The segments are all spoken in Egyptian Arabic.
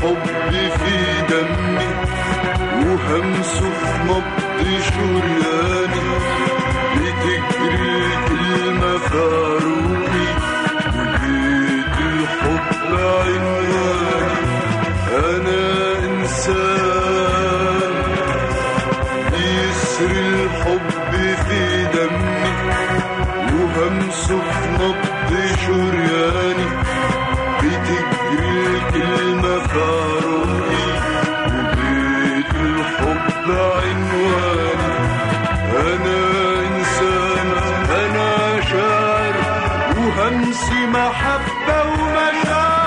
الحب في دمي وهمسه في نبض شرياني بتجري الكلمة في عروقي وبيت الحب عنواني أنا إنسان يسري الحب في دمي وهمسه في نبض شرياني بتجري الكلمة في عروقي وبيت الحب عنواني أنا إنسان أنا شاعر وهمسي محبة ومشاعر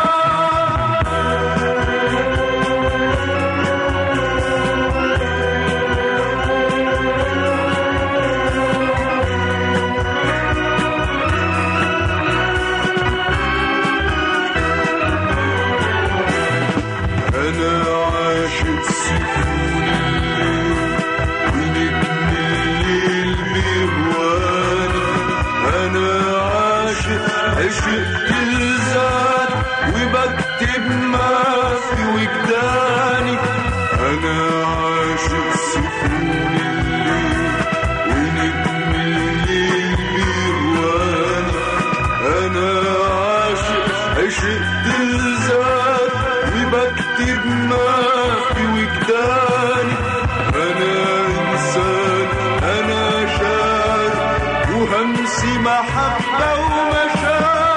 أنا عاشق سكون الليل ونجم الليل بهواني أنا عاشق عشقت الذات وبكتب ما في وجداني أنا عاشق سكون الليل ونجم الليل بهواني أنا عاشق عشقت الذات وبكتب ما في وجداني أنا إنسان أنا شاعر وهمسي محبة ومشاعر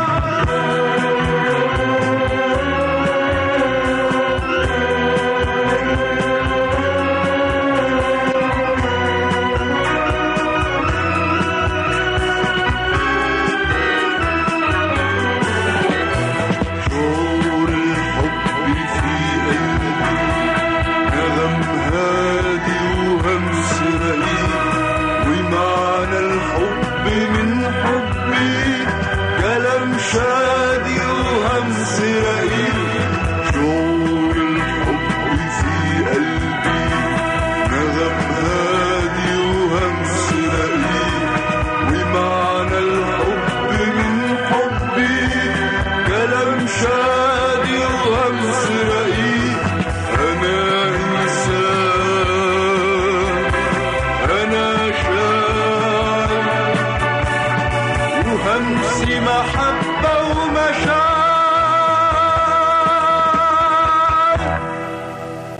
شعور الحب في قلبي نغم هادي وهمس رقيق ومعنى الحب من حبي كلام شادي وهمس رقيق